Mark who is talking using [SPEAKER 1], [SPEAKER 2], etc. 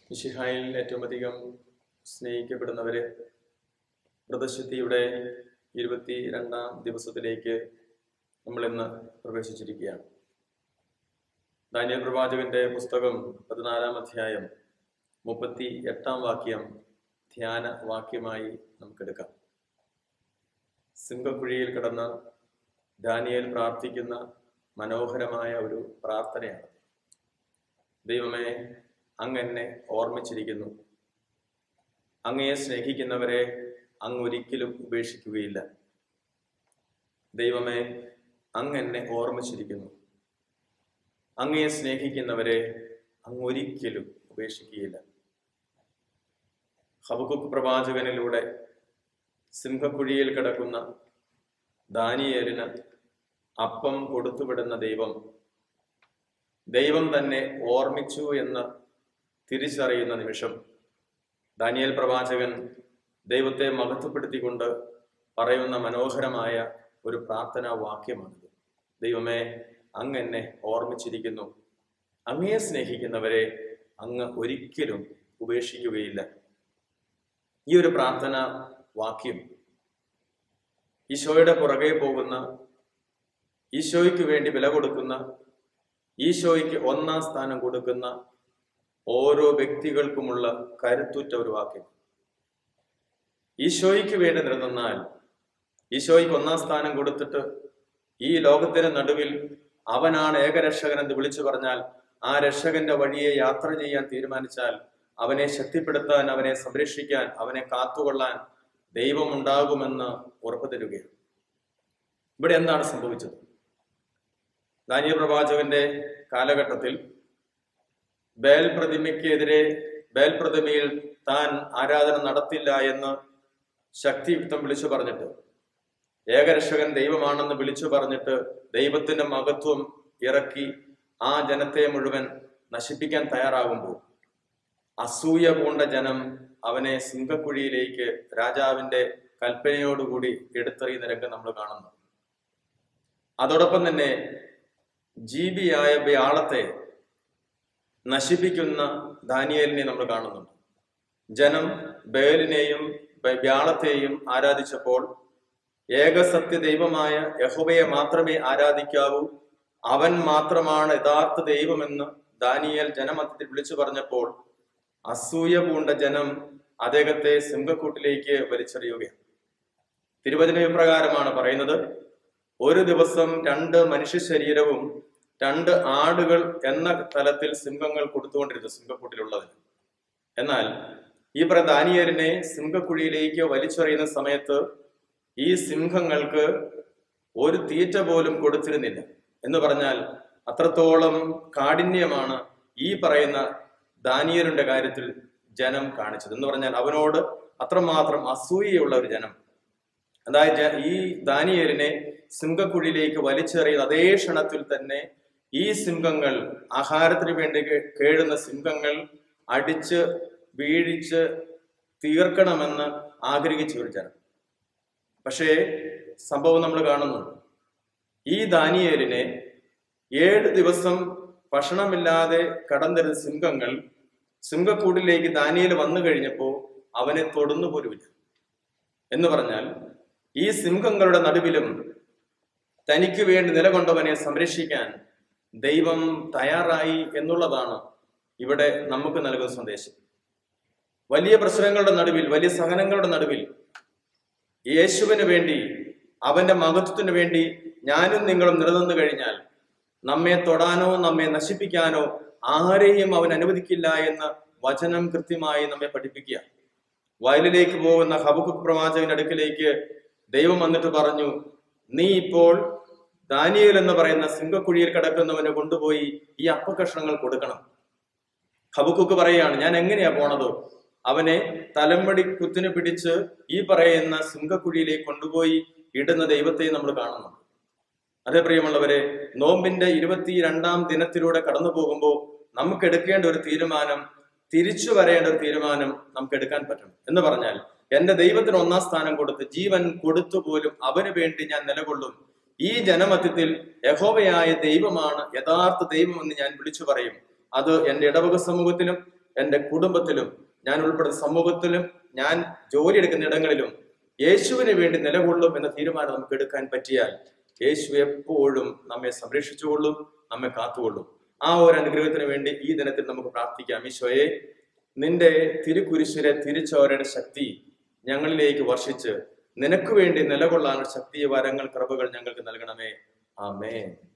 [SPEAKER 1] മിശിഹായിൽ ഏറ്റവും അധികം സ്നേഹിക്കപ്പെടുന്നവരെ വ്രതശുദ്ധിയുടെ ഇരുപത്തി രണ്ടാം ദിവസത്തിലേക്ക് നമ്മൾ ഇന്ന് പ്രവേശിച്ചിരിക്കുകയാണ് ദാനിയൽ പ്രവാചകന്റെ പുസ്തകം പതിനാലാം അധ്യായം മുപ്പത്തി എട്ടാം വാക്യം ധ്യാന വാക്യമായി നമുക്കെടുക്കാം സിംഹക്കുഴിയിൽ കിടന്ന് ദാനിയേൽ പ്രാർത്ഥിക്കുന്ന മനോഹരമായ ഒരു പ്രാർത്ഥനയാണ് ദൈവമേ അങ്ങ് എന്നെ ഓർമ്മിച്ചിരിക്കുന്നു അങ്ങയെ സ്നേഹിക്കുന്നവരെ അങ്ങ് ഒരിക്കലും ഉപേക്ഷിക്കുകയില്ല ദൈവമേ അങ്ങ് എന്നെ ഓർമ്മിച്ചിരിക്കുന്നു അങ്ങയെ സ്നേഹിക്കുന്നവരെ അങ്ങ് ഒരിക്കലും ഉപേക്ഷിക്കുകയില്ല ഹബക്കുക്ക് പ്രവാചകനിലൂടെ സിംഹക്കുഴിയിൽ കിടക്കുന്ന ദാനിയേലിന് അപ്പം കൊടുത്തുവിടുന്ന ദൈവം ദൈവം തന്നെ ഓർമ്മിച്ചു എന്ന് തിരിച്ചറിയുന്ന നിമിഷം ദാനിയേൽ പ്രവാചകൻ ദൈവത്തെ മഹത്വപ്പെടുത്തിക്കൊണ്ട് പറയുന്ന മനോഹരമായ ഒരു പ്രാർത്ഥനാ വാക്യമാണിത് ദൈവമേ അങ്ങ് എന്നെ ഓർമ്മിച്ചിരിക്കുന്നു അങ്ങയെ സ്നേഹിക്കുന്നവരെ അങ്ങ് ഒരിക്കലും ഉപേക്ഷിക്കുകയില്ല ഈ ഒരു പ്രാർത്ഥന വാക്യം ഈശോയുടെ പുറകെ പോകുന്ന ഈശോയ്ക്ക് വേണ്ടി വില കൊടുക്കുന്ന ഈശോയ്ക്ക് ഒന്നാം സ്ഥാനം കൊടുക്കുന്ന ഓരോ വ്യക്തികൾക്കുമുള്ള കരുത്തുറ്റ ഒരു വാക്യം ഈശോയ്ക്ക് വേണ്ടി നിലനിന്നാൽ ഈശോയ്ക്ക് ഒന്നാം സ്ഥാനം കൊടുത്തിട്ട് ഈ ലോകത്തിന് നടുവിൽ അവനാണ് ഏകരക്ഷകൻ എന്ന് വിളിച്ചു പറഞ്ഞാൽ ആ രക്ഷകന്റെ വഴിയെ യാത്ര ചെയ്യാൻ തീരുമാനിച്ചാൽ അവനെ ശക്തിപ്പെടുത്താൻ അവനെ സംരക്ഷിക്കാൻ അവനെ കാത്തുകൊള്ളാൻ ദൈവമുണ്ടാകുമെന്ന് ഉറപ്പു തരികയാണ് ഇവിടെ എന്താണ് സംഭവിച്ചത് ദാനിയ പ്രവാചകന്റെ കാലഘട്ടത്തിൽ ബേൽ പ്രതിമയ്ക്കെതിരെ ബേൽ പ്രതിമയിൽ താൻ ആരാധന നടത്തില്ല എന്ന് ശക്തിയുക്തം വിളിച്ചു പറഞ്ഞിട്ട് ഏകരക്ഷകൻ ദൈവമാണെന്ന് വിളിച്ചു പറഞ്ഞിട്ട് ദൈവത്തിന്റെ മഹത്വം ഇറക്കി ആ ജനത്തെ മുഴുവൻ നശിപ്പിക്കാൻ തയ്യാറാകുമ്പോൾ അസൂയ പൂണ്ട ജനം അവനെ സിംഹക്കുഴിയിലേക്ക് രാജാവിന്റെ കൽപ്പനയോടുകൂടി എടുത്തെറിയുന്ന രംഗം നമ്മൾ കാണുന്നു അതോടൊപ്പം തന്നെ ജീവിയായ വ്യാളത്തെ നശിപ്പിക്കുന്ന ദാനിയേലിനെ നമ്മൾ കാണുന്നുണ്ട് ജനം ബേലിനെയും വ്യാളത്തെയും ആരാധിച്ചപ്പോൾ ഏകസത്യ ദൈവമായ യഹോവയെ മാത്രമേ ആരാധിക്കാവൂ അവൻ മാത്രമാണ് യഥാർത്ഥ ദൈവമെന്ന് ദാനിയേൽ ജനമധ്യത്തിൽ വിളിച്ചു പറഞ്ഞപ്പോൾ അസൂയ പൂണ്ട ജനം അദ്ദേഹത്തെ സിംഹക്കൂട്ടിലേക്ക് വലിച്ചെറിയുകയാണ് തിരുവചന പ്രകാരമാണ് പറയുന്നത് ഒരു ദിവസം രണ്ട് മനുഷ്യ ശരീരവും രണ്ട് ആടുകൾ എന്ന തലത്തിൽ സിംഹങ്ങൾ കൊടുത്തുകൊണ്ടിരുന്നു സിംഹക്കൂട്ടിലുള്ളതിന് എന്നാൽ ഈ പ്രധാനിയരിനെ സിംഹക്കുഴിയിലേക്ക് വലിച്ചെറിയുന്ന സമയത്ത് ഈ സിംഹങ്ങൾക്ക് ഒരു തീറ്റ പോലും കൊടുത്തിരുന്നില്ല എന്ന് പറഞ്ഞാൽ അത്രത്തോളം കാഠിന്യമാണ് ഈ പറയുന്ന ദാനിയരുടെ കാര്യത്തിൽ ജനം കാണിച്ചത് എന്ന് പറഞ്ഞാൽ അവനോട് അത്രമാത്രം അസൂയയുള്ള ഒരു ജനം അതായത് ഈ ദാനിയലിനെ സിംഹക്കുഴിയിലേക്ക് വലിച്ചെറിയുന്ന അതേ ക്ഷണത്തിൽ തന്നെ ഈ സിംഹങ്ങൾ ആഹാരത്തിന് വേണ്ടി കേഴുന്ന സിംഹങ്ങൾ അടിച്ച് വീഴിച്ച് തീർക്കണമെന്ന് ആഗ്രഹിച്ച ഒരു ജനം പക്ഷേ സംഭവം നമ്മൾ കാണുന്നുണ്ട് ഈ ദാനിയേലിനെ ഏഴ് ദിവസം ഭക്ഷണമില്ലാതെ കടന്നിരുന്ന സിംഹങ്ങൾ സിംഹക്കൂടിലേക്ക് ദാനിയേൽ വന്നു കഴിഞ്ഞപ്പോൾ അവനെ തൊടുന്നു പോലുമില്ല എന്ന് പറഞ്ഞാൽ ഈ സിംഹങ്ങളുടെ നടുവിലും തനിക്ക് വേണ്ടി നിലകൊണ്ടവനെ സംരക്ഷിക്കാൻ ദൈവം തയ്യാറായി എന്നുള്ളതാണ് ഇവിടെ നമുക്ക് നൽകുന്ന സന്ദേശം വലിയ പ്രശ്നങ്ങളുടെ നടുവിൽ വലിയ സഹനങ്ങളുടെ നടുവിൽ യേശുവിന് വേണ്ടി അവന്റെ മഹത്വത്തിന് വേണ്ടി ഞാനും നിങ്ങളും നിലനിന്നു കഴിഞ്ഞാൽ നമ്മെ തൊടാനോ നമ്മെ നശിപ്പിക്കാനോ ആരെയും അവൻ അനുവദിക്കില്ല എന്ന് വചനം കൃത്യമായി നമ്മെ പഠിപ്പിക്കുക വയലിലേക്ക് പോകുന്ന ഹബുക്ക് പ്രവാചകന്റെ അടുക്കിലേക്ക് ദൈവം വന്നിട്ട് പറഞ്ഞു നീ ഇപ്പോൾ ദാനിയേൽ എന്ന് പറയുന്ന സിംഹക്കുഴിയിൽ കിടക്കുന്നവന് കൊണ്ടുപോയി ഈ അപ്പകഷ്ണങ്ങൾ കൊടുക്കണം ഹബുക്കുക്ക് പറയുകയാണ് ഞാൻ എങ്ങനെയാ പോണത് അവനെ തലമുടി കുത്തിന് പിടിച്ച് ഈ പറയുന്ന സിംഹക്കുഴിയിലേക്ക് കൊണ്ടുപോയി ഇടുന്ന ദൈവത്തെ നമ്മൾ കാണുന്നു അതേ പ്രിയമുള്ളവരെ നോമ്പിന്റെ ഇരുപത്തിരണ്ടാം ദിനത്തിലൂടെ കടന്നു പോകുമ്പോൾ നമുക്ക് എടുക്കേണ്ട ഒരു തീരുമാനം തിരിച്ചു വരേണ്ട ഒരു തീരുമാനം നമുക്ക് എടുക്കാൻ പറ്റണം എന്ന് പറഞ്ഞാൽ എന്റെ ദൈവത്തിന് ഒന്നാം സ്ഥാനം കൊടുത്ത് ജീവൻ കൊടുത്തു പോലും അവന് വേണ്ടി ഞാൻ നിലകൊള്ളും ഈ ജനമധ്യത്തിൽ യഹോവയായ ദൈവമാണ് യഥാർത്ഥ ദൈവം എന്ന് ഞാൻ വിളിച്ചു പറയും അത് എന്റെ ഇടവക സമൂഹത്തിലും എൻ്റെ കുടുംബത്തിലും ഞാൻ ഉൾപ്പെടുന്ന സമൂഹത്തിലും ഞാൻ ജോലി എടുക്കുന്ന ഇടങ്ങളിലും യേശുവിന് വേണ്ടി നിലകൊള്ളും എന്ന തീരുമാനം നമുക്ക് എടുക്കാൻ പറ്റിയാൽ യേശു എപ്പോഴും നമ്മെ സംരക്ഷിച്ചുകൊള്ളും നമ്മെ കാത്തുകൊള്ളും ആ ഒരു അനുഗ്രഹത്തിന് വേണ്ടി ഈ ദിനത്തിൽ നമുക്ക് പ്രാർത്ഥിക്കാം ഈശോയെ നിന്റെ തിരുക്കുരിശിലെ തിരിച്ചോരയുടെ ശക്തി ഞങ്ങളിലേക്ക് വർഷിച്ച് നിനക്ക് വേണ്ടി നിലകൊള്ളാനുള്ള ശക്തി വരങ്ങൾ കൃപകൾ ഞങ്ങൾക്ക് നൽകണമേ ആമേൻ